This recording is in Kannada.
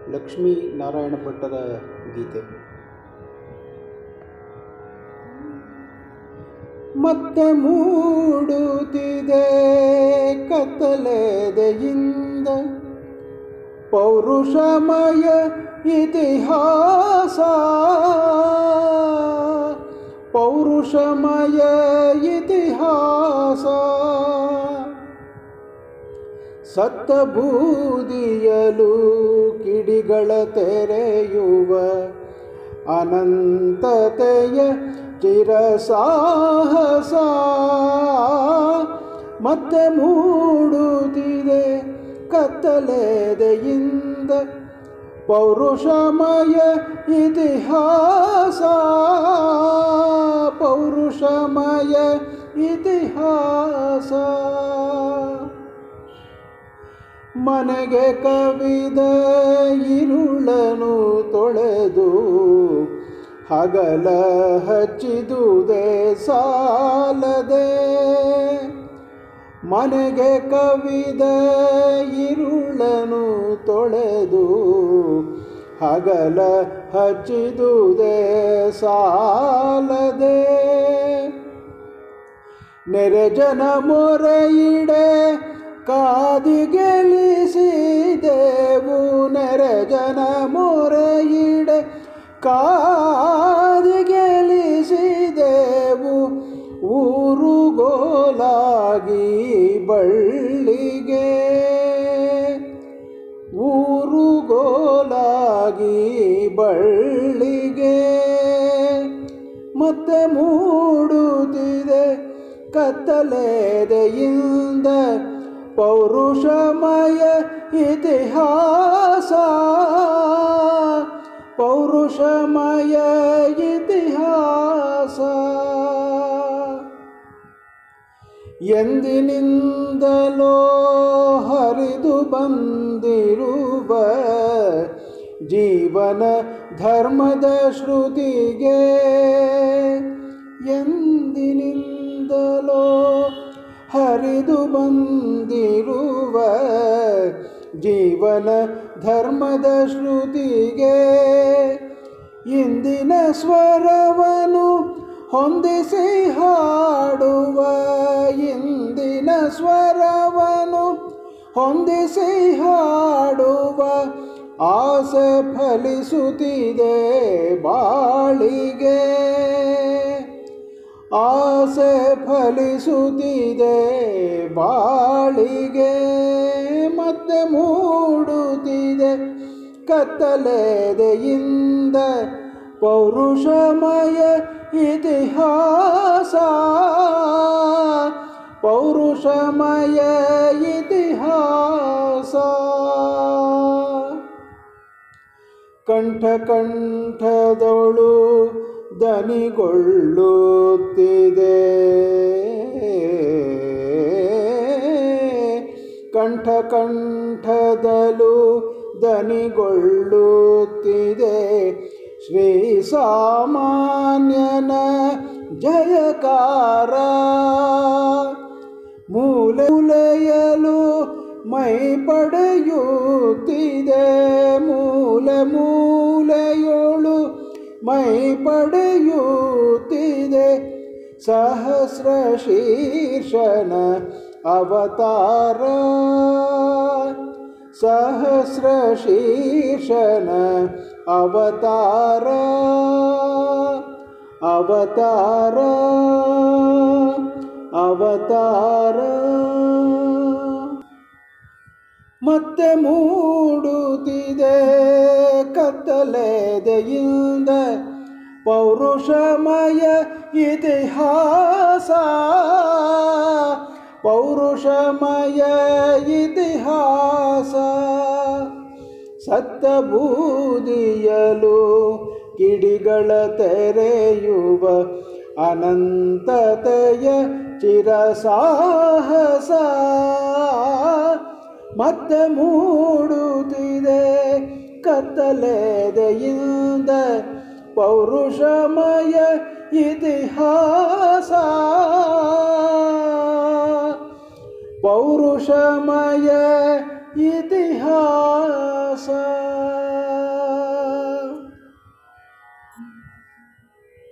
ಲಕ್ಷ್ಮೀ ನಾರಾಯಣ ಭಟ್ಟರ ಗೀತೆ ಮತ್ತೆ ಮೂಡುತ್ತಿದೆ ಕತ್ತಲೆದೆಯಿಂದ ಪೌರುಷಮಯ ಇತಿಹಾಸ ಪೌರುಷಮಯ ಇತಿಹಾಸ ಸತ್ತ ಬೂದಿಯಲು ಕಿಡಿಗಳ ತೆರೆಯುವ ಅನಂತತೆಯ ಚಿರಸಾಹಸ ಮತ್ತೆ ಮೂಡುತ್ತಿದೆ ಕತ್ತಲೆದೆಯಿಂದ ಪೌರುಷಮಯ ಇತಿಹಾಸ ಪೌರುಷಮಯ ಇತಿಹಾಸ ಮನೆಗೆ ಕವಿದ ಇರುಳನು ತೊಳೆದು ಹಗಲ ಹಚ್ಚಿದುದೇ ಸಾಲದೆ ಮನೆಗೆ ಕವಿದ ಇರುಳನು ತೊಳೆದು ಹಗಲ ಹಚ್ಚಿದುದೇ ಸಾಲದೆ ನೆರೆಜನ ಮೊರೆಯಿಡೆ ಕಾದಿಗೆಲಿಸಿದೆವು ನೆರೆಜನ ಮೊರೆಯಿಡೆ ಕಾದಿಗೆಲಿಸಿದೆವು ಊರುಗೋಲಾಗಿ ಬಳ್ಳಿಗೆ ಊರುಗೋಲಾಗಿ ಬಳ್ಳಿಗೆ ಮತ್ತೆ ಮೂಡುತ್ತಿದೆ ಕತ್ತಲೆದೆಯಿಂದ ಪೌರುಷಮಯ ಇತಿಹಾಸ ಪೌರುಷಮಯ ಇತಿಹಾಸ ಎಂದಿನಿಂದಲೋ ಹರಿದು ಬಂದಿರುವ ಜೀವನ ಧರ್ಮದ ಶ್ರುತಿಗೆ ಎಂದಿನಿಂದಲೋ ಹರಿದು ಬಂದಿರುವ ಜೀವನ ಧರ್ಮದ ಶ್ರುತಿಗೆ ಇಂದಿನ ಸ್ವರವನು ಹೊಂದಿಸಿ ಹಾಡುವ ಇಂದಿನ ಸ್ವರವನು ಹೊಂದಿಸಿ ಹಾಡುವ ಆಸೆ ಫಲಿಸುತ್ತಿದೆ ಬಾಳಿಗೆ ಆಸೆ ಫಲಿಸುತ್ತಿದೆ ಬಾಳಿಗೆ ಮತ್ತೆ ಮೂಡುತ್ತಿದೆ ಕತ್ತಲೆದೆಯಿಂದ ಪೌರುಷಮಯ ಇತಿಹಾಸ ಪೌರುಷಮಯ ಇತಿಹಾಸ ಕಂಠ ಕಂಠದವಳು ದನಿಗೊಳ್ಳುತ್ತಿದೆ ಕಂಠ ಕಂಠದಲು ದನಿಗೊಳ್ಳುತ್ತಿದೆ ಶ್ರೀ ಸಾಮಾನ್ಯನ ಜಯಕಾರ ಮೂಲೆ ಮೂಲೆಯಲು ಮೈ ಪಡೆಯುತ್ತಿದೆ ಮೂಲೆ ಮೂಲೆಯೋಳು ಮೈ ಪಡೆಯುತ್ತಿದೆ ಸಹಸ್ರ ಶೀರ್ಷನ ಅವತಾರ ಸಹಸ್ರ ಶೀರ್ಷನ ಅವತಾರ ಅವತಾರ ಅವತಾರ ಮತ್ತೆ ಮೂಡುತ್ತಿದೆ ಕತ್ತಲೆದೆಯಿಂದ ಪೌರುಷಮಯ ಇತಿಹಾಸ ಪೌರುಷಮಯ ಇತಿಹಾಸ ಸತ್ತ ಬೂದಿಯಲು ಕಿಡಿಗಳ ತೆರೆಯುವ ಅನಂತತೆಯ ಚಿರಸಾಹಸ ಮತ್ತೆ ಮೂಡುತ್ತಿದೆ ಕತ್ತಲೆದೆಯಿಂದ ಪೌರುಷಮಯ ಇತಿಹಾಸ ಪೌರುಷಮಯ ಇತಿಹಾಸ